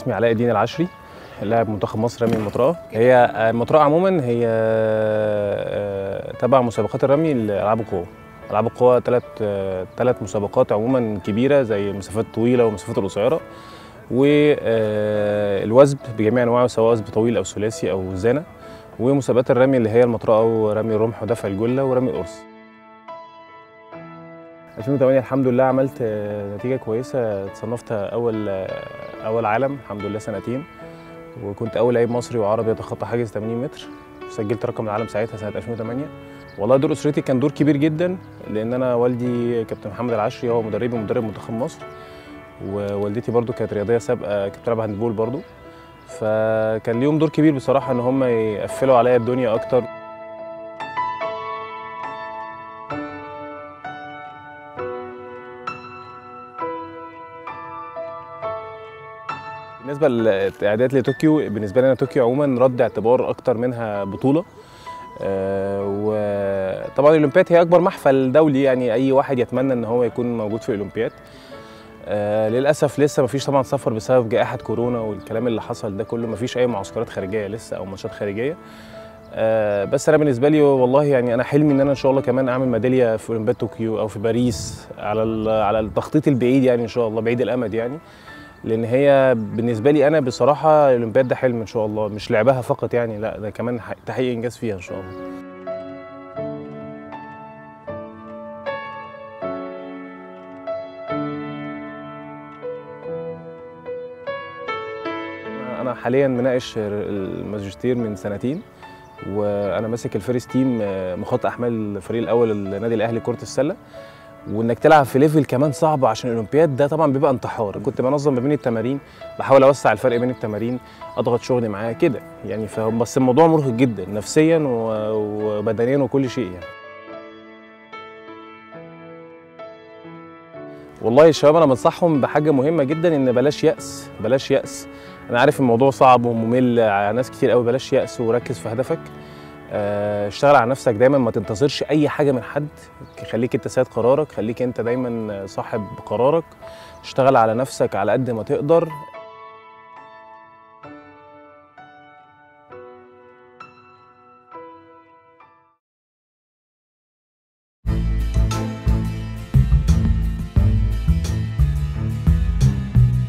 اسمي علاء الدين العشري لاعب منتخب مصر رمي المطرقه هي المطرقه عموما هي آه، تبع مسابقات الرمي لالعاب القوى العاب القوى ثلاث ثلاث مسابقات عموما كبيره زي المسافات الطويله والمسافات القصيره والوثب بجميع انواعه سواء وثب طويل او ثلاثي او زانه ومسابقات الرمي اللي هي المطرقه ورمي الرمح ودفع الجله ورمي القرص 2008 الحمد لله عملت آه، نتيجه كويسه اتصنفت اول آه، اول عالم الحمد لله سنتين وكنت اول لعيب مصري وعربي يتخطى حاجز 80 متر سجلت رقم العالم ساعتها سنه 2008 والله دور اسرتي كان دور كبير جدا لان انا والدي كابتن محمد العشري هو مدربي ومدرب منتخب مصر ووالدتي برضو كانت رياضيه سابقه كانت بتلعب هاندبول برضو فكان ليهم دور كبير بصراحه ان هم يقفلوا عليا الدنيا اكتر بالنسبه للاعداد لطوكيو بالنسبه لي انا طوكيو عموما رد اعتبار اكتر منها بطوله آه، وطبعا الاولمبياد هي اكبر محفل دولي يعني اي واحد يتمنى ان هو يكون موجود في الاولمبياد آه، للاسف لسه ما فيش طبعا سفر بسبب جائحه كورونا والكلام اللي حصل ده كله ما فيش اي معسكرات خارجيه لسه او ماتشات خارجيه آه، بس انا بالنسبه لي والله يعني انا حلمي ان انا ان شاء الله كمان اعمل ميداليه في اولمبياد طوكيو او في باريس على ال- على التخطيط البعيد يعني ان شاء الله بعيد الامد يعني لان هي بالنسبه لي انا بصراحه الاولمبياد ده حلم ان شاء الله مش لعبها فقط يعني لا ده كمان ح- تحقيق انجاز فيها ان شاء الله انا حاليا مناقش الماجستير من سنتين وانا ماسك الفيرست تيم آه، مخطط احمال الفريق الاول النادي الاهلي كره السله وانك تلعب في ليفل كمان صعب عشان الاولمبياد ده طبعا بيبقى انتحار كنت بنظم ما بين التمارين بحاول اوسع الفرق بين التمارين اضغط شغلي معاه كده يعني فهم بس الموضوع مرهق جدا نفسيا و- وبدنيا وكل شيء يعني والله الشباب انا بنصحهم بحاجه مهمه جدا ان بلاش يأس بلاش يأس انا عارف الموضوع صعب وممل على ناس كتير قوي بلاش يأس وركز في هدفك آه، اشتغل على نفسك دايما ما تنتظرش اي حاجه من حد خليك انت سيد قرارك خليك انت دايما صاحب قرارك اشتغل على نفسك على قد ما تقدر